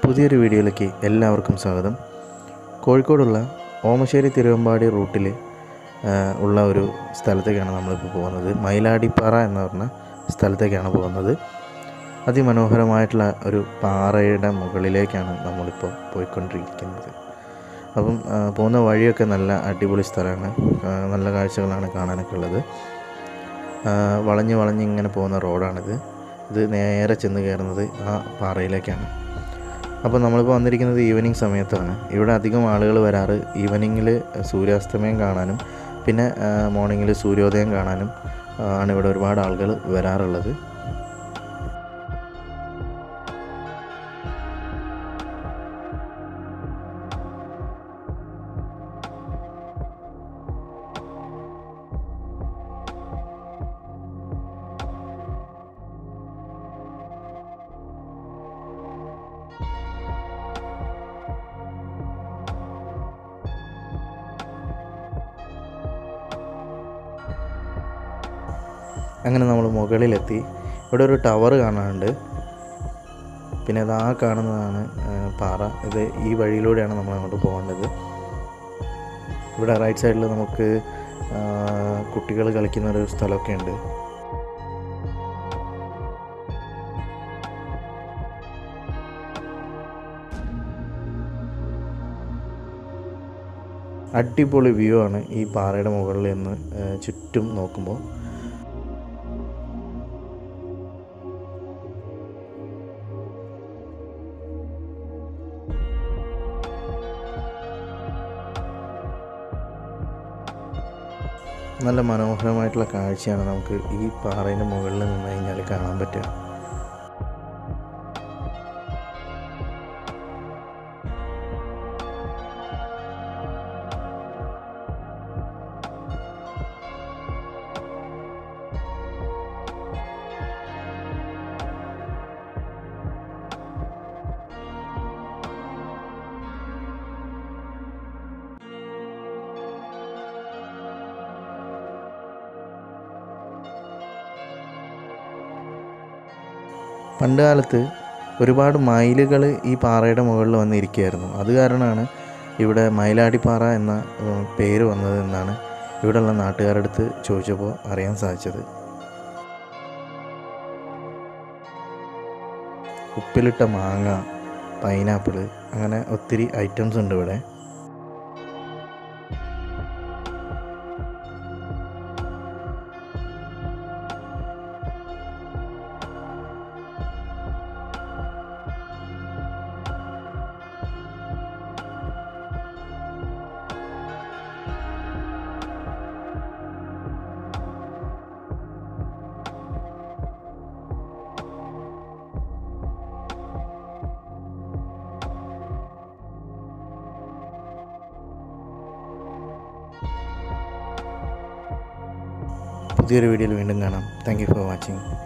പുതിയൊരു വീഡിയോയിലേക്ക് എല്ലാവർക്കും സ്വാഗതം കോഴിക്കോടുള്ള ഓമശ്ശേരി തിരുവമ്പാടി റൂട്ടിൽ ഉള്ള ഒരു സ്ഥലത്തേക്കാണ് നമ്മളിപ്പോൾ പോകുന്നത് മയിലാടിപ്പാറ എന്ന് പറഞ്ഞ സ്ഥലത്തേക്കാണ് പോകുന്നത് അതിമനോഹരമായിട്ടുള്ള ഒരു പാറയുടെ മുകളിലേക്കാണ് നമ്മളിപ്പോൾ പോയിക്കൊണ്ടിരിക്കുന്നത് അപ്പം ആ, പോകുന്ന വഴിയൊക്കെ നല്ല അടിപൊളി സ്ഥലമാണ് ആ, നല്ല കാഴ്ചകളാണ് കാണാനൊക്കെ ഉള്ളത് ആ, വളഞ്ഞ് വളഞ്ഞ് ഇങ്ങനെ പോകുന്ന റോഡാണിത് ഇത് നേരെ ചെന്ന് കയറുന്നത് ആ പാറയിലേക്കാണ് അപ്പോൾ നമ്മളിപ്പോൾ വന്നിരിക്കുന്നത് ഈവനിങ് സമയത്താണ് ഇവിടെ അധികം ആളുകൾ വരാറ് ഈവനിങ്ങിൽ സൂര്യാസ്തമയം കാണാനും പിന്നെ മോർണിംഗിൽ സൂര്യോദയം കാണാനും ആ, ആണ് ഇവിടെ ഒരുപാട് ആളുകൾ വരാറുള്ളത് അങ്ങനെ നമ്മൾ മുകളിലെത്തി ഇവിടെ ഒരു ടവർ കാണാനുണ്ട് പിന്നെ അത് ആ കാണുന്നതാണ് ആ, പാറ ഇത് ഈ വഴിയിലൂടെയാണ് നമ്മൾ അങ്ങോട്ട് പോകേണ്ടത് ഇവിടെ റൈറ്റ് സൈഡിൽ നമുക്ക് കുട്ടികൾ കളിക്കുന്ന ഒരു സ്ഥലമൊക്കെ ഉണ്ട് അടിപൊളി വ്യൂ ആണ് ഈ പാറയുടെ മുകളിൽ നിന്ന് ആ, ചുറ്റും നോക്കുമ്പോൾ നല്ല മനോഹരമായിട്ടുള്ള കാഴ്ചയാണ് നമുക്ക് ഈ പാറയുടെ മുകളിൽ നിന്ന് കഴിഞ്ഞാൽ കാണാൻ പറ്റുക പണ്ട് കാലത്ത് ഒരുപാട് മയിലുകൾ ഈ പാറയുടെ മുകളിൽ വന്നിരിക്കുകയായിരുന്നു അത് കാരണമാണ് ഇവിടെ മയിലാടിപ്പാറ എന്ന ഉം, പേര് വന്നത് എന്നാണ് ഇവിടെയുള്ള നാട്ടുകാരുടെ അടുത്ത് ചോദിച്ചപ്പോൾ അറിയാൻ സാധിച്ചത് ഉപ്പിലിട്ട മാങ്ങ പൈനാപ്പിൾ അങ്ങനെ ഒത്തിരി ഐറ്റംസ് ഉണ്ട് ഇവിടെ പുതിയൊരു വീഡിയോയിൽ വീണ്ടും കാണാം താങ്ക് യു ഫോർ വാച്ചിങ്